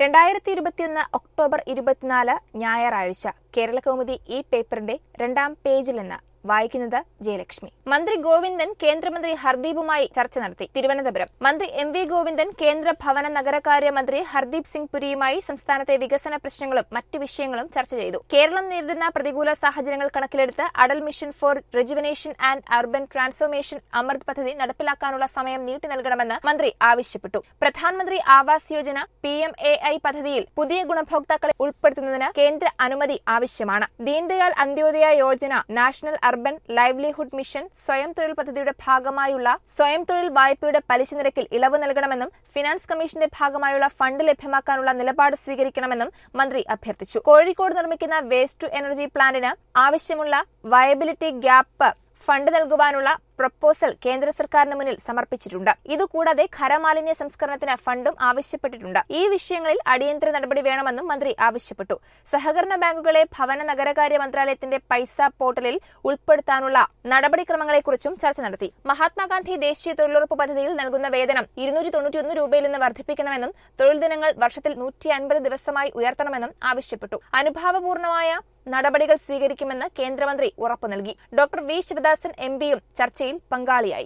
രണ്ടായിരത്തി ഇരുപത്തിയൊന്ന് ഒക്ടോബർ ഇരുപത്തിനാല് ഞായറാഴ്ച കേരള കൗമുദി ഈ പേപ്പറിന്റെ രണ്ടാം പേജിൽ നിന്ന് വായിക്കുന്നത് ജയലക്ഷ്മി മന്ത്രി ഗോവിന്ദൻ കേന്ദ്രമന്ത്രി ഹർദീപുമായി ചർച്ച നടത്തി തിരുവനന്തപുരം മന്ത്രി എം വി ഗോവിന്ദൻ കേന്ദ്ര ഭവന നഗരകാര്യ മന്ത്രി ഹർദീപ് സിംഗ് പുരിയുമായി സംസ്ഥാനത്തെ വികസന പ്രശ്നങ്ങളും മറ്റ് വിഷയങ്ങളും ചർച്ച ചെയ്തു കേരളം നേരിടുന്ന പ്രതികൂല സാഹചര്യങ്ങൾ കണക്കിലെടുത്ത് Atal mission for rejuvenation and urban transformation AMRUT പദ്ധതി നടപ്പിലാക്കാനുള്ള സമയം നീട്ടി നൽകണമെന്ന് മന്ത്രി ആവശ്യപ്പെട്ടു പ്രധാനമന്ത്രി Awas Yojana P M A I പദ്ധതിയിൽ പുതിയ ഗുണഭോക്താക്കളെ ഉൾപ്പെടുത്തുന്നതിന് കേന്ദ്ര അനുമതി ആവശ്യമാണ് Deendayal Antyodaya Yojana national urban livelihood mission സ്വയം തൊഴിൽ പദ്ധതിയുടെ ഭാഗമായുള്ള സ്വയം തൊഴിൽ വായ്പയുടെ പലിശ നിരക്കിൽ ഇളവ് നൽകണമെന്നും ഫിനാൻസ് കമ്മീഷന്റെ ഭാഗമായുള്ള ഫണ്ട് ലഭ്യമാക്കാനുള്ള നിലപാട് സ്വീകരിക്കണമെന്നും മന്ത്രി അഭ്യർത്ഥിച്ചു കോഴിക്കോട് നിർമ്മിക്കുന്ന വേസ്റ്റ് ടു എനർജി പ്ലാന്റിന് ആവശ്യമുള്ള വയബിലിറ്റി ഗ്യാപ്പ് ഫണ്ട് നൽകുവാനുള്ള പ്രപ്പോസൽ കേന്ദ്ര സർക്കാരിന് മുന്നിൽ സമർപ്പിച്ചിട്ടുണ്ട് ഇതുകൂടാതെ ഖരമാലിന്യ സംസ്കരണത്തിന് ഫണ്ടും ആവശ്യപ്പെട്ടിട്ടുണ്ട് ഈ വിഷയങ്ങളിൽ അടിയന്തര നടപടി വേണമെന്നും മന്ത്രി ആവശ്യപ്പെട്ടു സഹകരണ ബാങ്കുകളെ ഭവന നഗരകാര്യ മന്ത്രാലയത്തിന്റെ പൈസ പോർട്ടലിൽ ഉൾപ്പെടുത്താനുള്ള നടപടിക്രമങ്ങളെക്കുറിച്ചും ചർച്ച നടത്തി മഹാത്മാഗാന്ധി ദേശീയ തൊഴിലുറപ്പ് പദ്ധതിയിൽ നൽകുന്ന വേതനം ഇരുന്നൂറ്റി തൊണ്ണൂറ്റിയൊന്ന് രൂപയിൽ നിന്ന് വർദ്ധിപ്പിക്കണമെന്നും തൊഴിൽ ദിനങ്ങൾ വർഷത്തിൽ നൂറ്റി അൻപത് ദിവസമായി ഉയർത്തണമെന്നും ആവശ്യപ്പെട്ടു അനുഭാവപൂർണമായ നടപടികൾ സ്വീകരിക്കുമെന്ന് കേന്ദ്രമന്ത്രി ഉറപ്പു നൽകി ഡോക്ടർ വി ശിവദാസൻ എം പിയും ചർച്ചയിൽ പങ്കാളിയായി